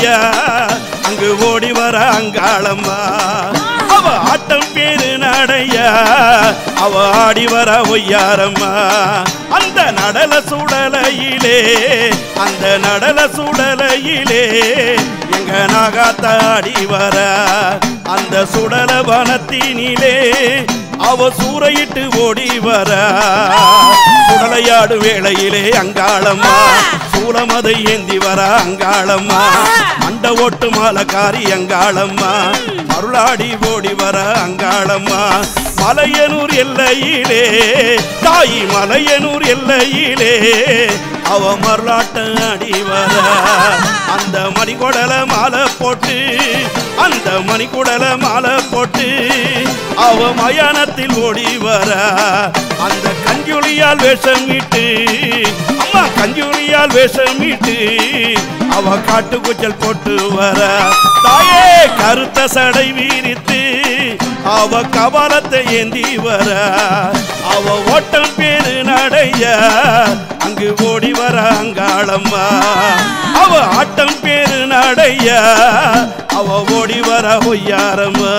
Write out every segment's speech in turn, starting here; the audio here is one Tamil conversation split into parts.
நடையா அங்கு ஓடி வர அங்காளம்மா அவ ஆட்டம் பேரு நடையா அவ ஆடி வர ஒய்யாரம்மா அந்த நடல சுடலையிலே அந்த நடல சுடலையிலே எங்க நாகாத்தாடி வர அந்த சுடல வனத்தினிலே அவ சூறையிட்டு ஓடி வர சுடலையாடு வேளையிலே அங்காளம்மா சூளமதை ஏந்தி வர அங்காளம்மா அண்ட ஓட்டு மாலக்காரி அங்காளம்மா அருளாடி ஓடி வர அங்காளம்மா மலையனூர் எல்லையிலே தாய் மலையனூர் எல்லையிலே அவ மருளாட்ட அடி வர அந்த மணிக்குடல மாலை போட்டு அந்த மணிக்குடல மாலை போட்டு அவ மயானத்தில் ஓடி வர அந்த கஞ்சுளியால் வேஷமிட்டு அம்மா கஞ்சுளியால் வேஷமிட்டு அவ காட்டு குச்சல் போட்டு வர தாயே கருத்த சடை வீரித்து அவ கபாலத்தை ஏந்தி வர அவ ஓட்டம் பேரு நடைய அங்கு ஓடி வர அங்காளம்மா அவ ஆட்டம் பேரு நடைய அவ ஓடி வர ஒய்யாரம்மா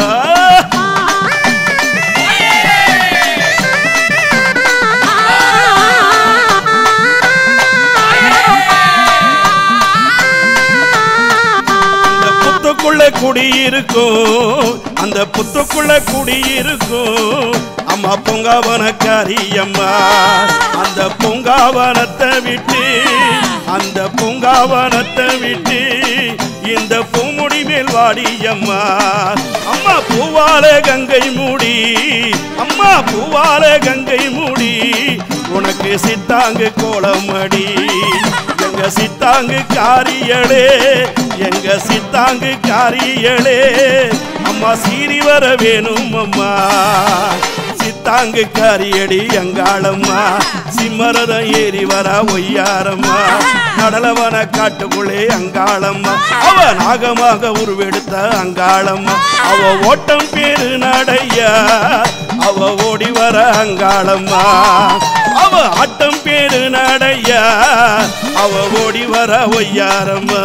அந்த புத்துக்குள்ள குடியிருக்கும் அந்த புத்துக்குள்ள குடியிருக்கும் அம்மா பூங்காவனக்காரி அம்மா அந்த பூங்காவனத்தை விட்டு அந்த பூங்காவனத்தை விட்டு இந்த பூமுடி மேல் வாடி அம்மா அம்மா பூவால கங்கை மூடி அம்மா பூவால கங்கை மூடி உனக்கு சித்தாங்கு கோலமடி எங்க சித்தாங்கு காரியளே எங்க சித்தாங்கு காரியளே அம்மா சீறி வர வேணும் அம்மா சித்தாங்கு காரியடி அங்காளம்மா சிம்மரதம் ஏறி வர ஒய்யாரம்மா கடலவன காட்டுக்குள்ளே அங்காளம்மா அவ நாகமாக உருவெடுத்த அங்காளம்மா அவ ஓட்டம் பேரு நடையா அவ ஓடி வர அங்காளம்மா அவ ஆட்டம் பேரு நடையா அவ ஓடி வர ஒய்யாரம்மா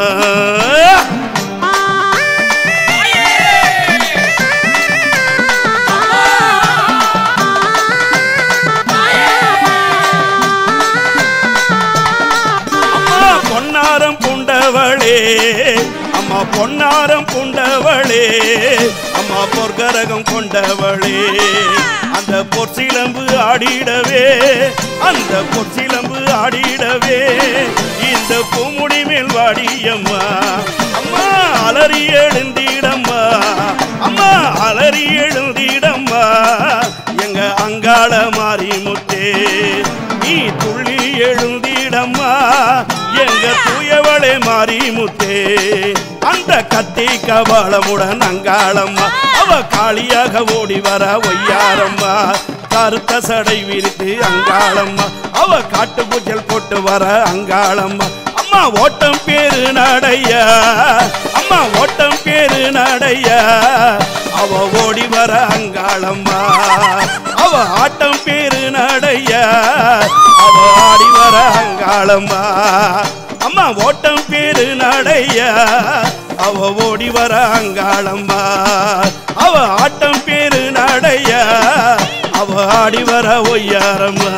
அம்மா பொன்னாரம் புண்டவளே அம்மா பொன்னாரம் புண்டவளே அம்மா பொற்கரகம் கொண்டவளே அந்த பொற்சிலம்பு ஆடிடவே அந்த பொற்சிலம்பு ஆடிடவே இந்த பூமுடி மேல் வாடியம்மா அம்மா அலறி எழுந்திடம்மா அம்மா அலறி எழுந்திடம்மா எங்க அங்காள மாறி முத்தே நீ துள்ளி எழுந்திடம்மா எங்க தூயவளே மாறி முத்தே அந்த கத்தி கபாலமுடன் அங்காளம்மா அவ காளியாக ஓடி வர ஒய்யாரம்மா கருத்த சடை விரித்து அங்காளம்மா அவ காட்டு பூஜல் போட்டு வர அங்காளம்மா அம்மா ஓட்டம் பேரு நடையா அம்மா ஓட்டம் பேரு நடையா அவ ஓடி வர அங்காளம்மா அவ ஆட்டம் பேரு நடையா அவ ஆடி வர அங்காளம்மா அம்மா ஓட்டம் பேரு நடையா அவ ஓடி வர அங்காளம்மா அவ ஆட்டம் பேரு நடையா அவ ஆடி வர ஒய்யாரம்மா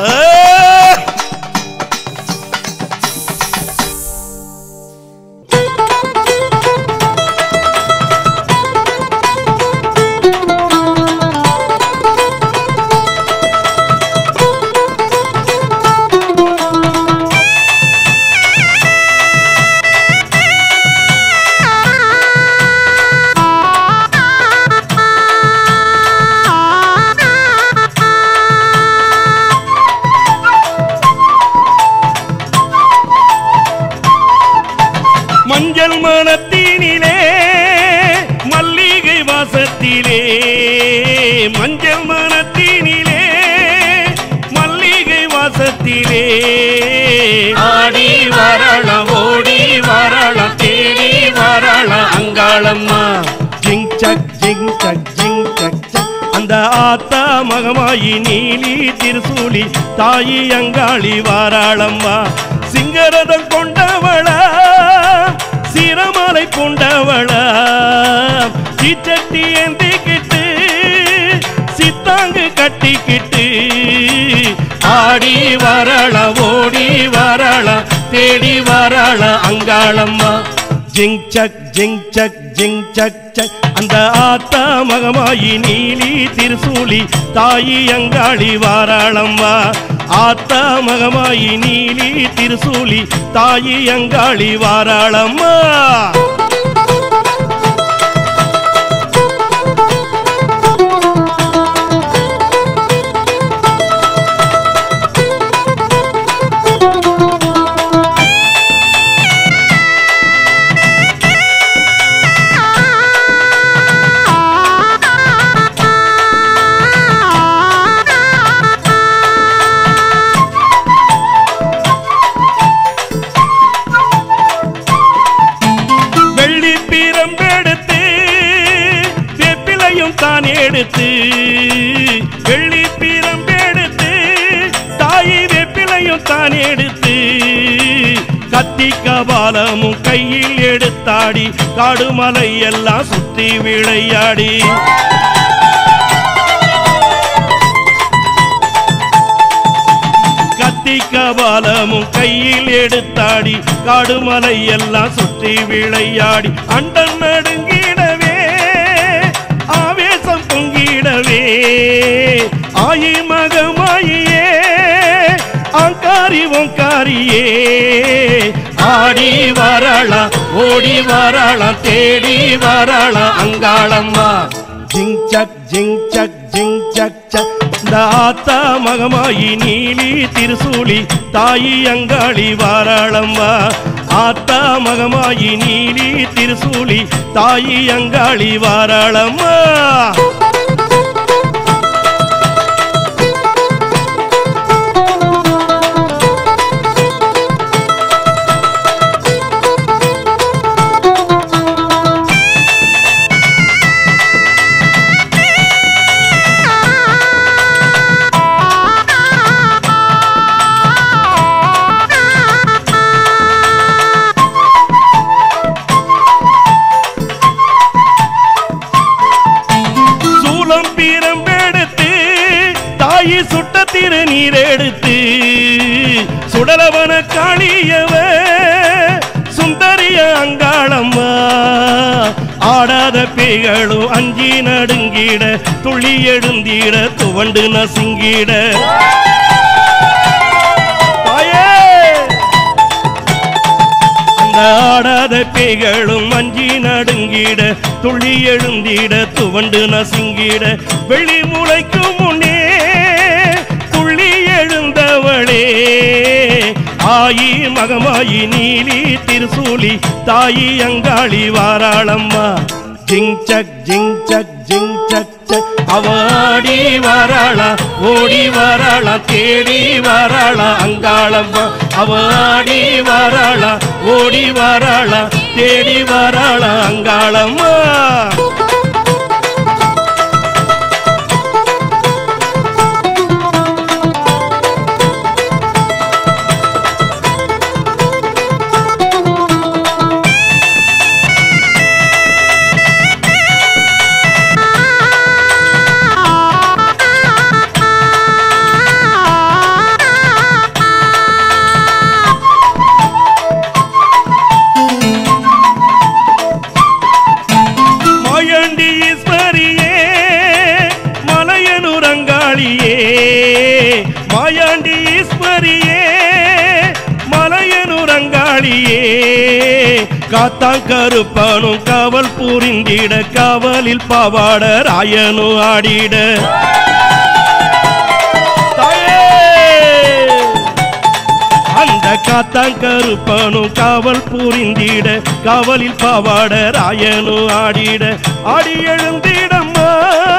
மஞ்சள் மனத்தினிலே மல்லிகை வாசத்திலே மஞ்சள் மனத்தினிலே மல்லிகை வாசத்திலே ஆடி வரலாம் ஓடி வரலாம் தேடி வரலாம் அங்காளம்மா ஜிங் சக் ஜிங் சக் ஜிங் சக் சக் அந்த ஆத்தா மகமாயி நீலி திருசூலி தாயி அங்காளி வாராளம்மா சிங்கரதம் கொண்டவளா சிரமலை கொண்டவளா சீச்சட்டி ஏந்திக்கிட்டு சித்தாங்கு கட்டிக்கிட்டு ஆடி வரள ஓடி வரள தேடி வரள அங்காளம்மா ஜிங் சக் ஜிங் சக் ஜிங் சக் சக் அந்த ஆத்தா மகமாயி நீலி திருசூலி தாயி அங்காளி வாராளம்மா ஆத்தா மகமாயி நீலி திருசூலி தாயி அங்காளி வாராளம்மா வெள்ளி பிரம்பெடுத்து வெப்பிலையும் தான் எடுத்து வெள்ளி பிரம்பெடுத்து தாயி வெப்பிலையும் தான் எடுத்து கத்தி கபாலமும் கையில் எடுத்தாடி காடுமலை எல்லாம் சுற்றி விளையாடி கத்தி கபாலமும் கையில் எடுத்தாடி காடுமலை எல்லாம் சுற்றி விளையாடி அண்டன் நடுங்கிடவே ஆவேசம் பொங்கிடவே ஆயி மகமாயியே ஆங்காரி ஓங்காரியே ஆடி வரளா ஓடி வரளா தேடி வரளா அங்காளம்மா ஜிங் சக் ஜிங் சக் ஜிங் சக் சக் இந்த ஆத்தா மகமாயி நீலி திருசூலி தாயி அங்காளி வாராளம்மா ஆத்தா மகமாயி நீலி திருசூலி தாயி அங்காளி வாராளம்மா சூலம் பீரம்பெடுத்து தாயி சுட்ட திருநீர் எடுத்து சுடலவன காளியவ சுந்தரிய அங்காளம்மா ஆடாத பேய்களும் அஞ்சி நடுங்கிட துள்ளி எழுந்திட துவண்டு நசுங்கிட தாயே அந்த ஆடாத பேய்களும் அஞ்சி நடுங்கிட துள்ளி எழுந்திட துவண்டு நசுங்கிட வெளி முளைக்கும் முன்னே துள்ளி எழுந்தவளே ஆயி மகமாயி நீலி திருசூலி தாயி அங்காளி வாராளம்மா ஜிங் சக் ஜிங் சக் ஜிங் சக் சக் அவாடி வாராளா ஓடி வாராளா தேடி வாராளா அங்காளம்மா அவாடி வாராளா ஓடி வாராளா தேடி வாராளா அங்காளம்மா மாயாண்டி ஈஸ்வரியே மலையனூர் அங்காளியே மாயாண்டி ஈஸ்வரியே மலையனூர் அங்காளியே காத்தாங்கருப்பானும் காவல் புரிந்திட காவலில் பாவாட ராயனு ஆடிட தாயே அந்த காத்தாங்கருப்பனும் காவல் புரிந்திட காவலில் பாவாட ராயனு ஆடிட ஆடி எழுந்திடம்மா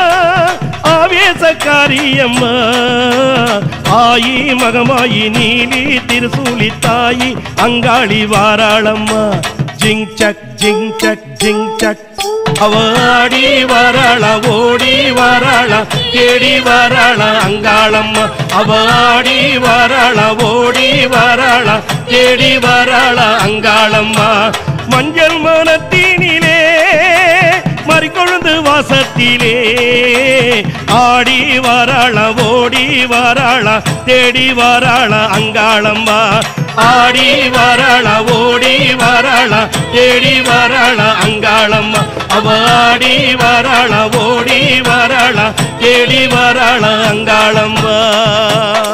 ஆவேசக்காரியம்மா ஆயி மகமாயி நீலி திருசூலி தாயி அங்காளி வாராளம்மா ஜிங் சக் ஜிங் சக் ஜிங் சக் அவாடி வராள ஓடி வராள தேடி வராள அங்காளம்மா அவாடி வராள ஓடி வராள தேடி வராள அங்காளம்மா மஞ்சள் மனத்தினிலே மறிக்கொழுந்து வாசத்திலே ஆடி வாராள ஓடி வாராள தேடி வாராள அங்காளம்பா ஆடி வாராள ஓடி வாராள தேடி வாராள அங்காளம்மா அவ ஆடி வாராள ஓடி வாராள தேடி வாராள அங்காளம்பா